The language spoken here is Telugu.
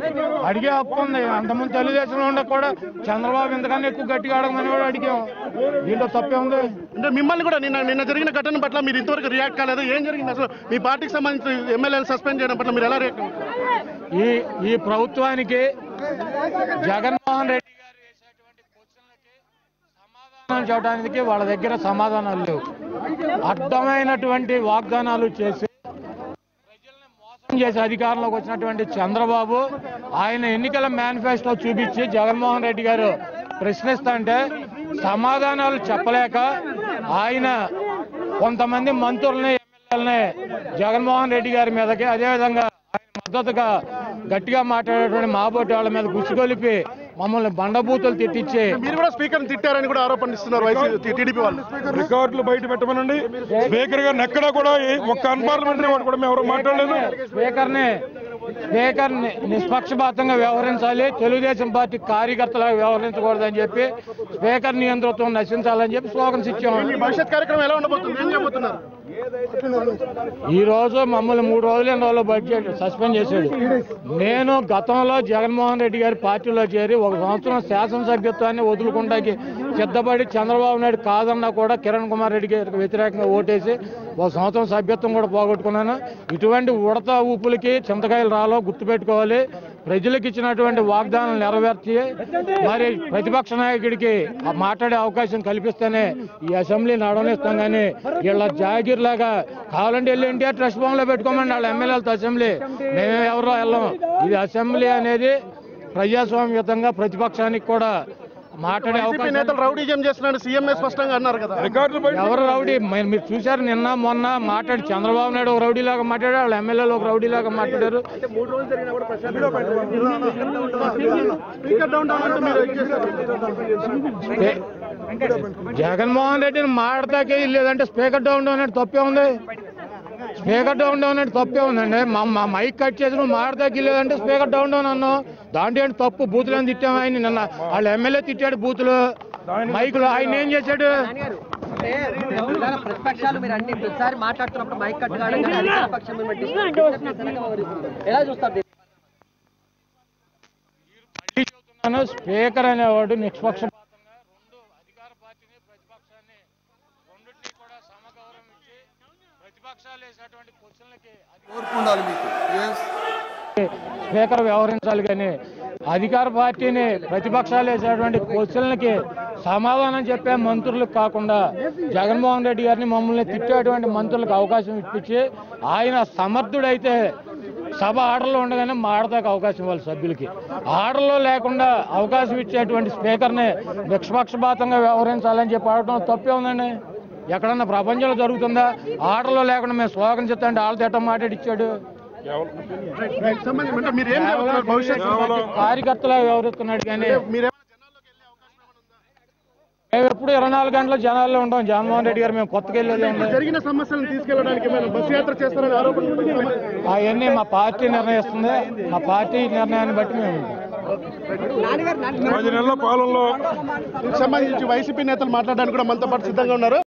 అడిగే హక్కు ఉంది అంతకుముందు తెలుగుదేశంలో ఉండే కూడా చంద్రబాబు ఇంతకన్నా ఎక్కువ గట్టిగా అడగమని కూడా అడిగాం దీంట్లో తప్పే ఉంది అంటే మిమ్మల్ని కూడా నిన్న నిన్న జరిగిన ఘటన పట్ల మీరు ఇంతవరకు రియాక్ట్ కాలేదు ఏం జరిగింది అసలు మీ పార్టీకి సంబంధించిన ఎమ్మెల్యేలు సస్పెండ్ చేయడం పట్ల మీరు ఎలా రియాక్ట్ ఈ ఈ ప్రభుత్వానికి జగన్మోహన్ రెడ్డి గారు వేసేటువంటి క్వశ్చన్లకి సమాధానం చెప్పడానికి వాళ్ళ దగ్గర సమాధానాలు లేవు అడ్డమైనటువంటి వాగ్దానాలు చేసి ప్రజల్ని మోసం చేసి అధికారంలోకి వచ్చినటువంటి చంద్రబాబు ఆయన ఎన్నికల మేనిఫెస్టో చూపించి జగన్మోహన్ రెడ్డి గారు ప్రశ్నిస్తుంటే సమాధానాలు చెప్పలేక ఆయన కొంతమంది మంత్రుల్ని ఎమ్మెల్యేలని జగన్మోహన్ రెడ్డి గారి మీదకి అదేవిధంగా ఆయన మద్దతుగా గట్టిగా మాట్లాడేటువంటి మాబోటి వాళ్ళ మీద గుచ్చిగొలిపి మమ్మల్ని బండబూతులు తిట్టించి మీరు కూడా స్పీకర్ తిట్టారని కూడా ఆరోపణ ఇస్తున్నారు వైసీపీ టీడీపీ వాళ్ళు రికార్డులు బయట పెట్టమనండి స్పీకర్ గారిని ఎక్కడా కూడా ఏ- ఒక్క అన్పార్లమెంటరీ వాడు కూడా మేము ఎవరు మాట్లాడలేదు స్పీకర్ని స్పీకర్ నిష్పక్షపాతంగా వ్యవహరించాలి తెలుగుదేశం పార్టీ కార్యకర్తలాగా వ్యవహరించకూడదని చెప్పి స్పీకర్ నియంతృత్వం నశించాలని చెప్పి స్లోగన్స్ ఇచ్చాం మీ భవిష్యత్ కార్యక్రమం ఎలా ఉండబోతుంది ఏం చేయబోతున్నారు ఈ రోజు మమ్మల్ని మూడు రోజులు ఎన్ని రోజులు బడ్జెట్ సస్పెండ్ చేశాడు నేను గతంలో జగన్మోహన్ రెడ్డి గారి పార్టీలో చేరి ఒక సంవత్సరం శాసనసభ్యత్వాన్ని వదులుకుంటాకి సిద్ధపడి చంద్రబాబు నాయుడు కాదన్నా కూడా కిరణ్ కుమార్ రెడ్డి గారికి వ్యతిరేకంగా ఓటేసి ఒక సంవత్సరం సభ్యత్వం కూడా పోగొట్టుకున్నాను ఇటువంటి ఉడత ఊపులకి చింతకాయలు రాలో గుర్తుపెట్టుకోవాలి ప్రజలకు ఇచ్చినటువంటి వాగ్దానాలు నెరవేర్చి మరి ప్రతిపక్ష నాయకుడికి ఆ మాట్లాడే అవకాశం కల్పిస్తేనే ఈ అసెంబ్లీ నడవనిస్తాం కానీ వీళ్ళ జాగీర్ లాగా కావాలంటే వెళ్ళి ఎన్టీఆర్ ట్రస్ట్ భవన్లో పెట్టుకోమండి వాళ్ళ ఎమ్మెల్యేలతో అసెంబ్లీ మేము ఎవరో వెళ్ళం ఇది అసెంబ్లీ అనేది ప్రజాస్వామ్యతంగా ప్రతిపక్షానికి కూడా మాట్లాడే వైసీపీ అవకాశం నేతలు రౌడీజం చేస్తున్నారని సీఎంఏ స్పష్టంగా అన్నారు కదా రికార్డులు బయట ఎవరు రౌడీ మరి మీరు చూశారు నిన్న మొన్న మాట్లాడి చంద్రబాబు నాయుడు ఒక రౌడీ లాగా మాట్లాడారు వాళ్ళ ఎమ్మెల్యేలు ఒక రౌడీ లాగా మాట్లాడారు స్పీకర్ డౌన్ డౌన్ అంటే మీరు ఇది చేస్తారు. ఏ- జగన్మోహన్ రెడ్డిని మాడతాకే లేదంటే స్పీకర్ డౌన్ డౌన్ అంటే తప్పే ఉంది స్పీకర్ డౌన్ డౌన్ అంటే తప్పే ఉందండి మా మా మైక్ కట్ చేసి నువ్వు మాడతాకి లేదంటే స్పీకర్ డౌన్ డౌన్ అన్నావు దాంట్లో ఏంటి తప్పు బూతులు అని తిట్టాము ఆయన నిన్న వాళ్ళ ఎమ్మెల్యే తిట్టాడు బూతులు మైకులు ఆయన ఏం చేశాడు అంటే ఇలాగ ప్రతిపక్షాలు మీరు అన్ని ప్రతిసారి మాట్లాడుతున్నప్పుడు మైక్ కట్ కావడం కానీ అధికార పక్షం మిమ్మల్ని డిస్టర్బ్ చేసినట్టుగా వ్యవహరిస్తుంది. ఎలా చూస్తారు దీన్ని? మళ్ళీ చెబుతున్నాను స్పీకర్ అనేవాడు నిష్పక్షపాతంగా రెండు అధికార పార్టీని ప్రతిపక్షాన్ని రెండింటినీ కూడా సమగౌరవం ఇచ్చి ప్రతిపక్షాలు వేసేటువంటి క్వశ్చన్లకి ఓర్పు ఉండాలి మీకు ఎస్ స్పీకర్ వ్యవహరించాలి కానీ అధికార పార్టీని ప్రతిపక్షాలు వేసేటువంటి క్వశ్చన్లకి సమాధానం చెప్పే మంత్రులకు కాకుండా జగన్మోహన్ రెడ్డి గారిని మమ్మల్ని తిట్టేటువంటి మంత్రులకు అవకాశం ఇప్పించి ఆయన సమర్థుడైతే సభ ఆర్డర్లో ఉండగానే మాడతాకు అవకాశం ఇవ్వాలి సభ్యులకి ఆర్డర్లో లేకుండా అవకాశం ఇచ్చేటువంటి స్పీకర్ని నిష్పక్షపాతంగా వ్యవహరించాలని చెప్పి ఆడటం తప్పే ఉందండి ఎక్కడన్నా ప్రపంచంలో జరుగుతుందా ఆర్డర్లో లేకుండా మేము స్లోగన్ చెప్తాంటే వాళ్ళ తిట్టం మాట్లాడిచ్చాడు రైట్, సంబంధం అంటే మీరు ఏం చేయబోతున్నారు భవిష్యత్తు కార్యకర్తలా వ్యవహరిస్తున్నాడు కానీ మీరేమైనా జనాల్లోకి వెళ్ళే అవకాశం ఏమైనా ఉందా? మేము ఎప్పుడు ఇరవై నాలుగు గంటలు జనాల్లో ఉంటాం జగన్మోహన్ రెడ్డి గారు మేము కొత్తగా వెళ్ళేది ఉంది జరిగిన సమస్యలను తీసుకెళ్ళడానికి ఏమైనా బస్సు యాత్ర చేస్తారని ఆరోపణలు ఉన్నాయి. అవన్నీ మా పార్టీ నిర్ణయిస్తుంది మా పార్టీ నిర్ణయాన్ని బట్టి మేము ఉంటాం. పది నెలల పాలనలో దీనికి సంబంధించి వైసీపీ నేతలు మాట్లాడడానికి కూడా మనతో పాటు సిద్ధంగా ఉన్నారు